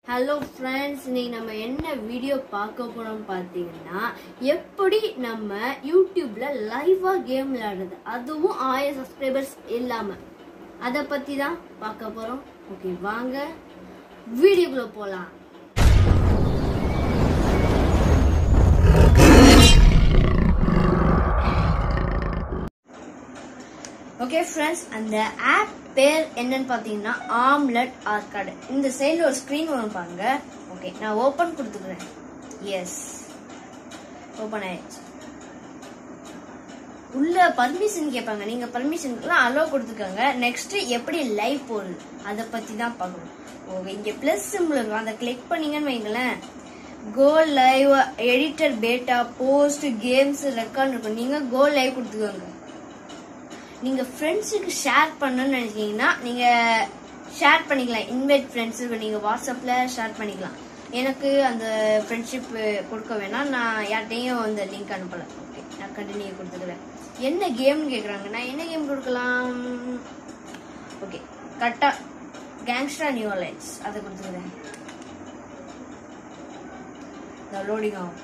hello friends இன்னைக்கு நம்ம என்ன வீடியோ பார்க்க போறோம் பார்த்தீங்கன்னா எப்படி நம்ம யூடியூப்ல லைவாக கேம் விளையாடுறது அதுவும் ஆயிரம் சப்ஸ்கிரைபர்ஸ் இல்லாமல் அதை பற்றி தான் பார்க்க போகிறோம் ஓகே வாங்க வீடியோக்குள்ளே போகலாம் ஓகே ஃப்ரெண்ட்ஸ் அந்த ஆப் பேர் என்னன்னு பார்த்தீங்கன்னா ஆம்லெட் ஆர்காடு இந்த சைடில் ஒரு ஸ்க்ரீன் வரும் பாருங்க ஓகே நான் ஓப்பன் கொடுத்துக்கிறேன் எஸ் ஓப்பன் ஆயிடுச்சு உள்ள பர்மிஷன் கேட்பாங்க நீங்க பர்மிஷனுக்குலாம் அலோவ் கொடுத்துக்கோங்க நெக்ஸ்ட் எப்படி லைவ் போகுது அதை பத்தி தான் பார்க்கணும் ஓகே இங்க பிளஸ் சிம்பிள் இருக்கும் அதை கிளிக் பண்ணீங்கன்னு வைங்களேன் go live editor beta post games record இருக்கும் நீங்க கோ லைவ் கொடுத்துக்கோங்க நீங்க ஃப்ரெண்ட்ஸுக்கு ஷேர் பண்ணணும்னு நினைச்சீங்கன்னா நீங்க ஷேர் பண்ணிக்கலாம் இன்வைட் ஃப்ரெண்ட்ஸுக்கு நீங்க வாட்ஸ்அப்ல ஷேர் பண்ணிக்கலாம் எனக்கு அந்த ஃப்ரெண்ட்ஷிப் கொடுக்க வேணாம் நான் யார்கிட்டையும் அந்த லிங்க் அனுப்பல ஓகே நான் கண்டினியூ கொடுத்துக்கிறேன் என்ன கேம்னு கேட்குறாங்க நான் என்ன கேம் கொடுக்கலாம் ஓகே கரெக்டா கேங்ஸ்டா நியூ அலைன்ஸ் அதை கொடுத்துக்கிறேன் லோடிங் ஆகும்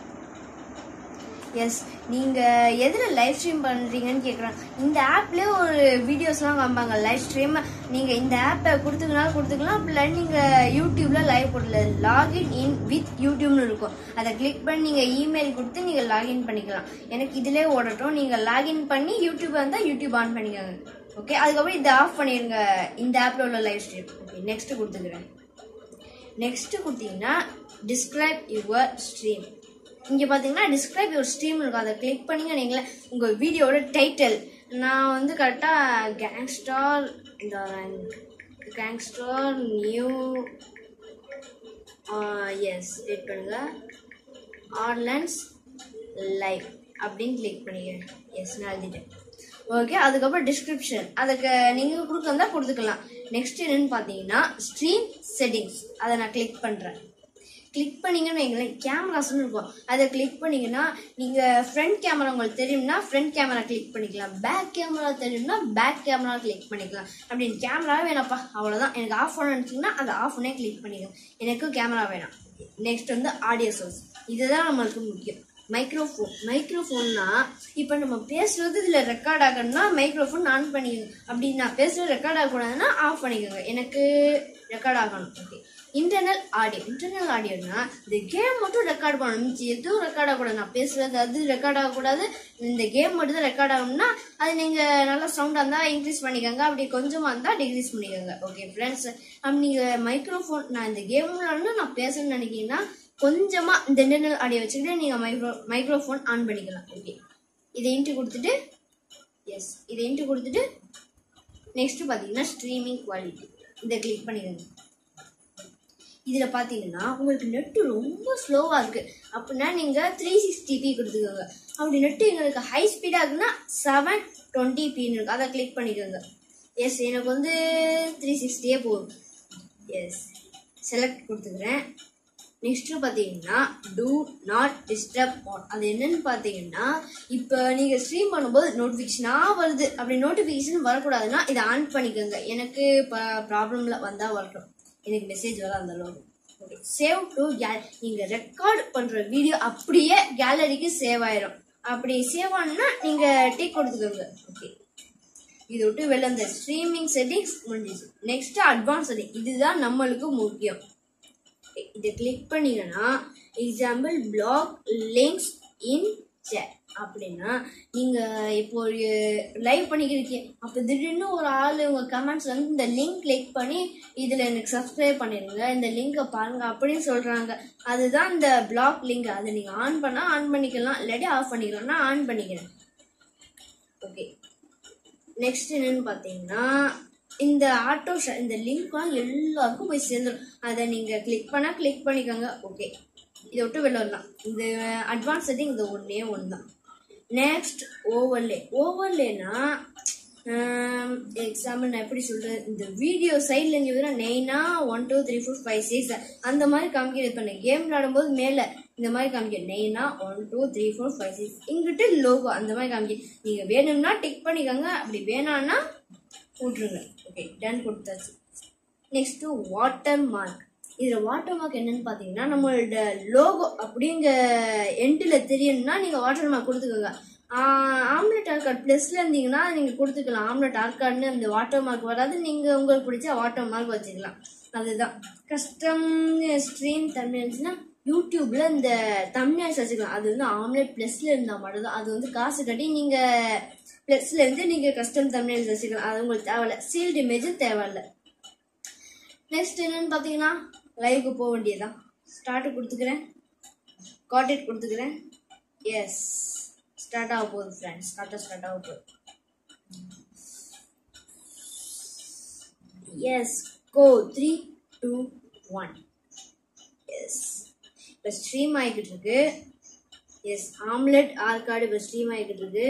எஸ் நீங்க எதுல லைவ் ஸ்ட்ரீம் பண்றீங்கன்னு கேக்குறாங்க இந்த ஆப்லயே ஒரு வீடியோஸ்லாம் காமிப்பாங்க லைவ் ஸ்ட்ரீம் நீங்க இந்த ஆப்பை கொடுத்துக்கனாலும் கொடுத்துக்கலாம் அப்படி நீங்க யூடியூப்ல லைவ் போடல லாகின் இன் வித் யூடியூப்னு இருக்கும் அதை கிளிக் பண்ணி நீங்க இமெயில் கொடுத்து நீங்க லாகின் பண்ணிக்கலாம் எனக்கு இதுலயே ஓடட்டும் நீங்க லாகின் பண்ணி யூடியூப் வந்தா யூடியூப் ஆன் பண்ணிக்கோங்க ஓகே அதுக்கப்புறம் இதை ஆஃப் பண்ணிருங்க இந்த ஆப்ல உள்ள லைவ் ஸ்ட்ரீம் ஓகே நெக்ஸ்ட் கொடுத்துக்கிறேன் நெக்ஸ்ட் கொடுத்தீங்கன்னா டிஸ்கிரைப் யுவர் ஸ்ட்ரீம் இங்க பாத்தீங்கன்னா டிஸ்கிரைப் யுவர் ஸ்ட்ரீம் இருக்கும் அதை கிளிக் பண்ணீங்க நீங்களே உங்க வீடியோட டைட்டில் நான் வந்து கரெக்டா கேங்ஸ்டார் இந்த கேங்ஸ்டார் நியூ எஸ் வெயிட் பண்ணுங்க ஆர்லன்ஸ் லைவ் அப்படின்னு கிளிக் பண்ணிக்கிறேன் எஸ் நான் எழுதிட்டேன் ஓகே அதுக்கப்புறம் டிஸ்கிரிப்ஷன் அதுக்கு நீங்கள் கொடுக்கறதா கொடுத்துக்கலாம் நெக்ஸ்ட் என்னன்னு பார்த்தீங்கன்னா ஸ்ட்ரீம் செட்டிங்ஸ் அதை நான் கிளிக் பண்ணுறேன் கிளிக் பண்ணீங்கன்னு வைங்களேன் கேமராஸ்னு இருக்கும் அதை கிளிக் பண்ணீங்கன்னா நீங்கள் ஃப்ரண்ட் கேமரா உங்களுக்கு தெரியும்னா ஃப்ரண்ட் கேமரா கிளிக் பண்ணிக்கலாம் பேக் கேமரா தெரியும்னா பேக் கேமரா கிளிக் பண்ணிக்கலாம் அப்படின்னு கேமரா வேணாப்பா அவ்வளோதான் எனக்கு ஆஃப் பண்ண நினச்சிங்கன்னா அதை ஆஃப் பண்ணே கிளிக் பண்ணிக்கலாம் எனக்கு கேமரா வேணாம் நெக்ஸ்ட் வந்து ஆடியோ சோர்ஸ் இதுதான் நம்மளுக்கு முக்கியம் மைக்ரோஃபோன் மைக்ரோஃபோன்னா இப்போ நம்ம பேசுறது இதில் ரெக்கார்ட் ஆகணும்னா மைக்ரோஃபோன் ஆன் பண்ணிக்கோங்க அப்படி நான் பேசுறது ரெக்கார்ட் ஆகக்கூடாதுன்னா ஆஃப் பண்ணிக்கோங்க எனக்கு ரெக்கார்ட் ஆகணும் ஓகே இன்டர்னல் ஆடியோ இன்டர்னல் ஆடியோனா இந்த கேம் மட்டும் ரெக்கார்ட் பண்ணணும் மிச்சம் எதுவும் ரெக்கார்ட் ஆகக்கூடாது நான் பேசுறது அது ரெக்கார்ட் ஆகக்கூடாது இந்த கேம் மட்டும் தான் ரெக்கார்ட் ஆகணும்னா அது நீங்கள் நல்லா சவுண்டாக இருந்தால் இன்க்ரீஸ் பண்ணிக்கோங்க அப்படி கொஞ்சமாக இருந்தால் டிக்ரீஸ் பண்ணிக்கோங்க ஓகே ஃப்ரெண்ட்ஸ் அப்படி நீங்கள் மைக்ரோஃபோன் நான் இந்த கேம்ல நான் பேசணும்னு நினைக்கிறீங்கன்னா கொஞ்சமா இந்த இன்டர்னல் ஆடியோ வச்சுக்கிட்டு நீங்க மைக்ரோ மைக்ரோஃபோன் ஆன் பண்ணிக்கலாம் ஓகே இதை இன்ட்டு கொடுத்துட்டு எஸ் இதை இன்ட்டு கொடுத்துட்டு நெக்ஸ்ட் பார்த்தீங்கன்னா ஸ்ட்ரீமிங் குவாலிட்டி இதை கிளிக் பண்ணிடுங்க இதில் பார்த்தீங்கன்னா உங்களுக்கு நெட்டு ரொம்ப ஸ்லோவாக இருக்குது அப்படின்னா நீங்கள் த்ரீ சிக்ஸ்டி பி கொடுத்துக்கோங்க அப்படி நெட்டு எங்களுக்கு ஹை ஸ்பீடாக இருக்குன்னா செவன் டுவெண்ட்டி பின்னு இருக்கு அதை கிளிக் பண்ணிக்கோங்க எஸ் எனக்கு வந்து த்ரீ சிக்ஸ்டியே போதும் எஸ் செலக்ட் கொடுத்துக்கிறேன் நெக்ஸ்ட் பார்த்தீங்கன்னா டூ நாட் டிஸ்டர்ப் ஆன் அது என்னன்னு பார்த்தீங்கன்னா இப்போ நீங்கள் ஸ்ட்ரீம் பண்ணும்போது நோட்டிஃபிகேஷனாக வருது அப்படி நோட்டிஃபிகேஷன் வரக்கூடாதுன்னா இதை ஆன் பண்ணிக்கோங்க எனக்கு இப்போ ப்ராப்ளமில் வந்தால் வரட்டும் எனக்கு மெசேஜ் வர அந்த அளவுக்கு ஓகே சேவ் டு கேல் நீங்கள் ரெக்கார்ட் பண்ணுற வீடியோ அப்படியே கேலரிக்கு சேவ் ஆயிரும் அப்படி சேவ் ஆனா நீங்கள் டிக் கொடுத்துக்கோங்க ஓகே இது விட்டு வெளில இந்த ஸ்ட்ரீமிங் செட்டிங்ஸ் முடிஞ்சிச்சு நெக்ஸ்ட் அட்வான்ஸ் செட்டிங் இதுதான் நம்மளுக்கு முக்கியம் இதை கிளிக் பண்ணீங்கன்னா example block links in chat அப்படின்னா நீங்க இப்போ ஒரு லைவ் பண்ணிக்கிறீங்க அப்போ திடீர்னு ஒரு ஆள் உங்க கமெண்ட்ஸ் வந்து இந்த லிங்க் கிளிக் பண்ணி இதுல எனக்கு சப்ஸ்கிரைப் பண்ணிருங்க இந்த லிங்கை பாருங்க அப்படின்னு சொல்றாங்க அதுதான் இந்த பிளாக் லிங்க் அதை நீங்க ஆன் பண்ணா ஆன் பண்ணிக்கலாம் இல்லாட்டி ஆஃப் பண்ணிக்கலாம் நான் ஆன் பண்ணிக்கிறேன் ஓகே நெக்ஸ்ட் என்னன்னு பார்த்தீங்கன்னா இந்த ஆட்டோ இந்த லிங்க்லாம் எல்லாருக்கும் போய் சேர்ந்துடும் அதை நீங்கள் கிளிக் பண்ணால் கிளிக் பண்ணிக்கோங்க ஓகே இதை விட்டு வெளில வரலாம் இந்த அட்வான்ஸ் செட்டிங் இது ஒன்றே ஒன்று தான் நெக்ஸ்ட் ஓவர்லே ஓவர்லேனா எக்ஸாம்பிள் நான் எப்படி சொல்கிறது இந்த வீடியோ சைடில் இங்கே வர நெய்னா one two three four five six அந்த மாதிரி காமிக்கிறது பண்ண கேம் விளையாடும்போது மேலே இந்த மாதிரி காமிக்க நெய்னா one two three four five six இங்கிட்டு லோகோ அந்த மாதிரி காமிக்க நீங்கள் வேணும்னா டிக் பண்ணிக்கோங்க அப்படி வேணான்னா விட்ருங்க ஓகே டன் கொடுத்தாச்சு நெக்ஸ்ட்டு வாட்டர் மார்க் இதில் வாட்டர் மார்க் என்னன்னு பார்த்தீங்கன்னா நம்மளோட லோகோ அப்படிங்க எண்டில் தெரியணும்னா நீங்கள் வாட்டர் மார்க் கொடுத்துக்கோங்க ஆம்லெட் ஆர்கார்ட் ப்ளஸ்ல இருந்தீங்கன்னா நீங்கள் கொடுத்துக்கலாம் ஆம்லெட் ஆர்கார்ட்னு அந்த வாட்டர் மார்க் வராது நீங்கள் உங்களுக்கு பிடிச்ச வாட்டர் மார்க் வச்சுக்கலாம் அதுதான் கஸ்டம் ஸ்ட்ரீம் தமிழ்ஸ்னா யூடியூப்ல இந்த தமிழ்ஸ் வச்சுக்கலாம் அது வந்து ஆம்லெட் ப்ளஸ்ல இருந்தால் மட்டும்தான் அது வந்து காசு கட்டி நீங்கள் ப்ளஸ்ல இருந்து நீங்கள் கஸ்டம் தமிழ்ஸ் வச்சுக்கலாம் அது உங்களுக்கு தேவையில்ல சீல்டு இமேஜும் தேவையில்ல நெக்ஸ்ட் என்னன்னு பார்த்தீங்கன்னா லைவுக்கு போக வேண்டியதான் ஸ்டார்ட் கொடுத்துக்கிறேன் காட்டேட் கொடுத்துக்கிறேன் எஸ் ஸ்டார்ட் ஆக போகுது ஃப்ரெண்ட்ஸ் கரெக்டாக ஸ்டார்ட் ஆக போகுது yes go three two one yes இப்போ ஸ்ட்ரீம் ஆகிக்கிட்டு இருக்கு எஸ் ஆம்லெட் ஆர்கார்டு இப்போ ஸ்ட்ரீம் ஆகிக்கிட்டு இருக்கு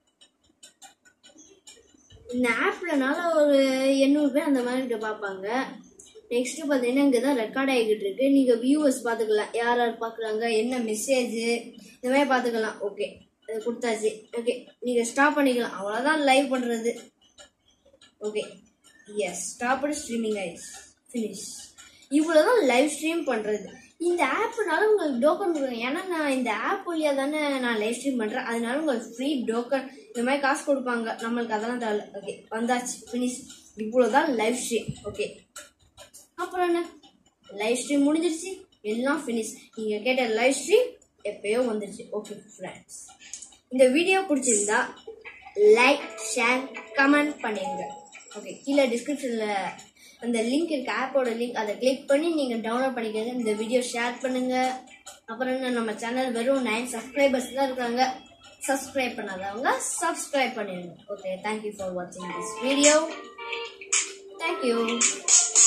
இந்த ஆப்லனால ஒரு எண்ணூறு பேர் அந்த மாதிரி கிட்ட பார்ப்பாங்க நெக்ஸ்ட் பார்த்தீங்கன்னா இங்கே தான் ரெக்கார்ட் ஆகிக்கிட்டு இருக்கு நீங்கள் வியூவர்ஸ் பார்த்துக்கலாம் யார் யார் பார்க்குறாங்க என்ன மெசேஜ் இந்த மாதிரி பார்த்துக்கலாம் ஓகே அது கொடுத்தாச்சு ஓகே நீங்கள் ஸ்டாப் பண்ணிக்கலாம் அவ்வளோதான் லைவ் பண்ணுறது okay yes stop streaming is finish இவ்வளோதான் லைவ் ஸ்ட்ரீம் பண்ணுறது இந்த ஆப்னால உங்களுக்கு டோக்கன் கொடுக்குறேன் ஏன்னா நான் இந்த ஆப் வழியாக தானே நான் லைவ் ஸ்ட்ரீம் பண்ணுறேன் அதனால உங்களுக்கு ஃப்ரீ டோக்கன் இந்த மாதிரி காசு கொடுப்பாங்க நம்மளுக்கு அதெல்லாம் தேவை ஓகே வந்தாச்சு ஃபினிஷ் இவ்வளோதான் லைவ் ஸ்ட்ரீம் ஓகே அப்புறம் என்ன லைவ் ஸ்ட்ரீம் முடிஞ்சிருச்சு எல்லாம் ஃபினிஷ் நீங்கள் கேட்ட லைவ் ஸ்ட்ரீம் எப்பயோ வந்துருச்சு ஓகே ஃப்ரெண்ட்ஸ் இந்த வீடியோ பிடிச்சிருந்தா லைக் ஷேர் கமெண்ட் பண்ணிடுங்க ஓகே கீழே டிஸ்கிரிப்ஷனில் அந்த லிங்க் இருக்கு ஆப்போட லிங்க் அதை கிளிக் பண்ணி நீங்கள் டவுன்லோட் பண்ணிக்கோங்க இந்த வீடியோ ஷேர் பண்ணுங்க அப்புறம் என்ன நம்ம சேனல் வெறும் நைன் சப்ஸ்கிரைபர்ஸ் தான் இருக்காங்க சப்ஸ்கிரைப் பண்ணாதவங்க சப்ஸ்கிரைப் பண்ணிடுங்க ஓகே தேங்க்யூ ஃபார் வாட்சிங் திஸ் வீடியோ தேங்க்யூ